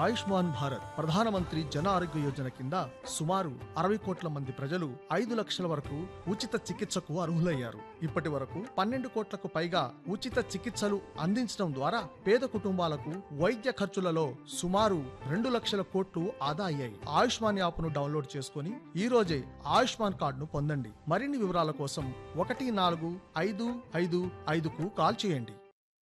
ఆయుష్మాన్ భారత్ ప్రధానమంత్రి జన ఆరోగ్య యోజన కింద సుమారు అరవై కోట్ల మంది ప్రజలు ఐదు లక్షల వరకు ఉచిత చికిత్సకు అర్హులయ్యారు ఇప్పటి వరకు పన్నెండు కోట్లకు పైగా ఉచిత చికిత్సలు అందించడం ద్వారా పేద కుటుంబాలకు వైద్య ఖర్చులలో సుమారు రెండు లక్షల కోట్లు ఆదా అయ్యాయి ఆయుష్మాన్ యాప్ను డౌన్లోడ్ చేసుకుని ఈ రోజే ఆయుష్మాన్ కార్డును పొందండి మరిన్ని వివరాల కోసం ఒకటి నాలుగు ఐదు ఐదు ఐదుకు కాల్ చేయండి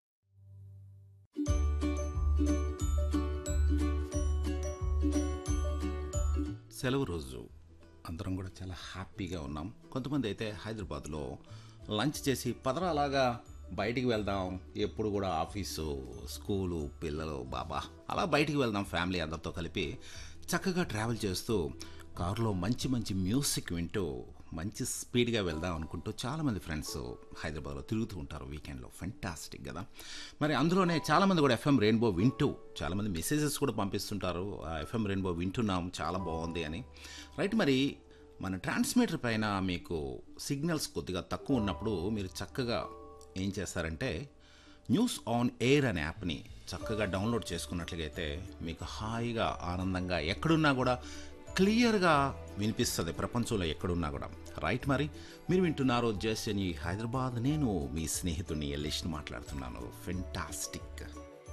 సెలవు రోజు అందరం కూడా చాలా హ్యాపీగా ఉన్నాం కొంతమంది అయితే హైదరాబాద్లో లంచ్ చేసి పదరా అలాగా బయటికి వెళ్దాం ఎప్పుడు కూడా ఆఫీసు స్కూలు పిల్లలు బాబా అలా బయటికి వెళ్దాం ఫ్యామిలీ అందరితో కలిపి చక్కగా ట్రావెల్ చేస్తూ కారులో మంచి మంచి మ్యూజిక్ వింటూ మంచి స్పీడ్గా వెళ్దాం అనుకుంటూ చాలామంది ఫ్రెండ్స్ హైదరాబాద్లో తిరుగుతూ ఉంటారు వీకెండ్లో ఫెంటాస్టిక్ కదా మరి అందులోనే చాలామంది కూడా ఎఫ్ఎం రెయిన్బో వింటూ చాలామంది మెసేజెస్ కూడా పంపిస్తుంటారు ఆ ఎఫ్ఎం రెయిన్బో వింటున్నాం చాలా బాగుంది అని రైట్ మరి మన ట్రాన్స్మిటర్ పైన మీకు సిగ్నల్స్ కొద్దిగా తక్కువ ఉన్నప్పుడు మీరు చక్కగా ఏం చేస్తారంటే న్యూస్ ఆన్ ఎయిర్ అనే యాప్ని చక్కగా డౌన్లోడ్ చేసుకున్నట్లయితే మీకు హాయిగా ఆనందంగా ఎక్కడున్నా కూడా క్లియర్గా వినిపిస్తుంది ప్రపంచంలో ఎక్కడున్నా కూడా రైట్ మరి మీరు వింటున్నారు జస్ట్ అని హైదరాబాద్ నేను మీ స్నేహితుడిని ఎల్లేష్ని మాట్లాడుతున్నాను ఫెంటాస్టిక్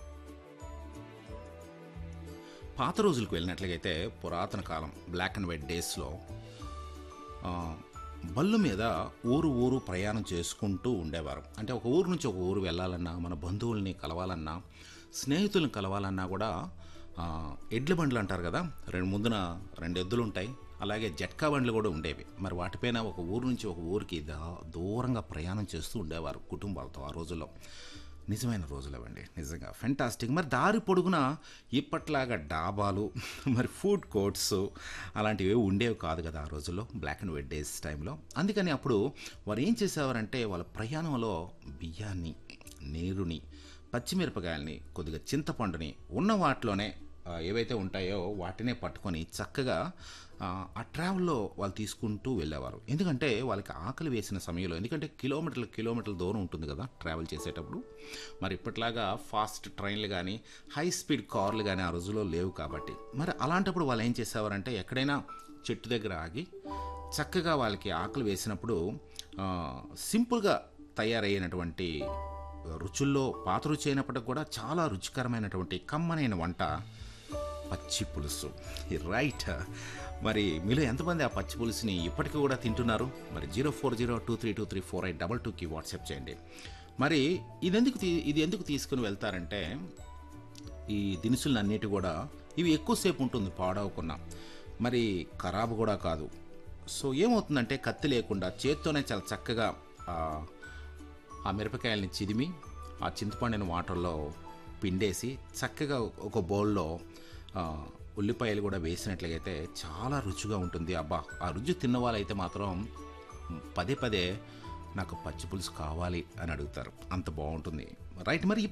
పాత రోజులకు వెళ్ళినట్లయితే పురాతన కాలం బ్లాక్ అండ్ వైట్ డేస్లో ఆ, బళ్ళు మీద ఊరు ఊరు ప్రయాణం చేసుకుంటూ ఉండేవారు అంటే ఒక ఊరు నుంచి ఒక ఊరు వెళ్ళాలన్నా మన బంధువుల్ని కలవాలన్నా స్నేహితులను కలవాలన్నా కూడా ఆ, ఎడ్ల బండ్లు అంటారు కదా రెండు ముందున రెండు ఎద్దులు ఉంటాయి అలాగే జట్కా బండ్లు కూడా ఉండేవి మరి వాటిపైన ఒక ఊరు నుంచి ఒక ఊరికి దా దూరంగా ప్రయాణం చేస్తూ ఉండేవారు కుటుంబాలతో ఆ రోజుల్లో నిజమైన రోజులవండి నిజంగా ఫెంటాస్టిక్ మరి దారి పొడుగున ఇప్పట్లాగా డాబాలు మరి ఫుడ్ కోర్ట్స్ అలాంటివి ఉండేవి కాదు కదా ఆ రోజుల్లో బ్లాక్ అండ్ వైట్ డేస్ టైంలో అందుకని అప్పుడు వారు ఏం చేసేవారంటే వాళ్ళ ప్రయాణంలో బియ్యాన్ని నీరుని పచ్చిమిరపకాయల్ని కొద్దిగా చింతపండుని ఉన్న వాటిలోనే ఆ, ఏవైతే ఉంటాయో వాటినే పట్టుకొని చక్కగా ఆ, ఆ ట్రావెల్లో వాళ్ళు తీసుకుంటూ వెళ్ళేవారు ఎందుకంటే వాళ్ళకి ఆకలి వేసిన సమయంలో ఎందుకంటే కిలోమీటర్ల కిలోమీటర్ల దూరం ఉంటుంది కదా ట్రావెల్ చేసేటప్పుడు మరి ఇప్పట్లాగా ఫాస్ట్ ట్రైన్లు కానీ హై స్పీడ్ కార్లు కానీ ఆ రోజుల్లో లేవు కాబట్టి మరి అలాంటప్పుడు వాళ్ళు ఏం చేసేవారంటే ఎక్కడైనా చెట్టు దగ్గర ఆగి చక్కగా వాళ్ళకి ఆకలి వేసినప్పుడు ఆ, సింపుల్గా తయారయ్యినటువంటి రుచుల్లో పాత రుచి అయినప్పటికి కూడా చాలా రుచికరమైనటువంటి కమ్మనైన వంట పచ్చి పులుసు రైట్ మరి మీలో ఎంతమంది ఆ పచ్చి పులుసుని ఇప్పటికీ కూడా తింటున్నారు మరి zero four zero two three two three four eight double టూకి వాట్సాప్ చేయండి మరి ఇది ఎందుకు తీ ఇది ఎందుకు తీసుకుని వెళ్తారంటే ఈ దినుసులు అన్నిటి కూడా ఇవి ఎక్కువసేపు ఉంటుంది పాడవకుండా మరి ఖరాబు కూడా కాదు సో ఏమవుతుందంటే కత్తి లేకుండా చేత్తోనే చాలా చక్కగా ఆ, ఆ మిరపకాయల్ని చిదిమి ఆ చింతపండుని వాటర్లో పిండేసి చక్కగా ఒక బౌల్లో ఆ, ఉల్లిపాయలు కూడా వేసినట్లయితే చాలా రుచిగా ఉంటుంది అబ్బా ఆ రుచి తిన్న వాళ్ళైతే మాత్రం పదే పదే నాకు పచ్చి పులుసు కావాలి అని అడుగుతారు అంత బాగుంటుంది రైట్ మరి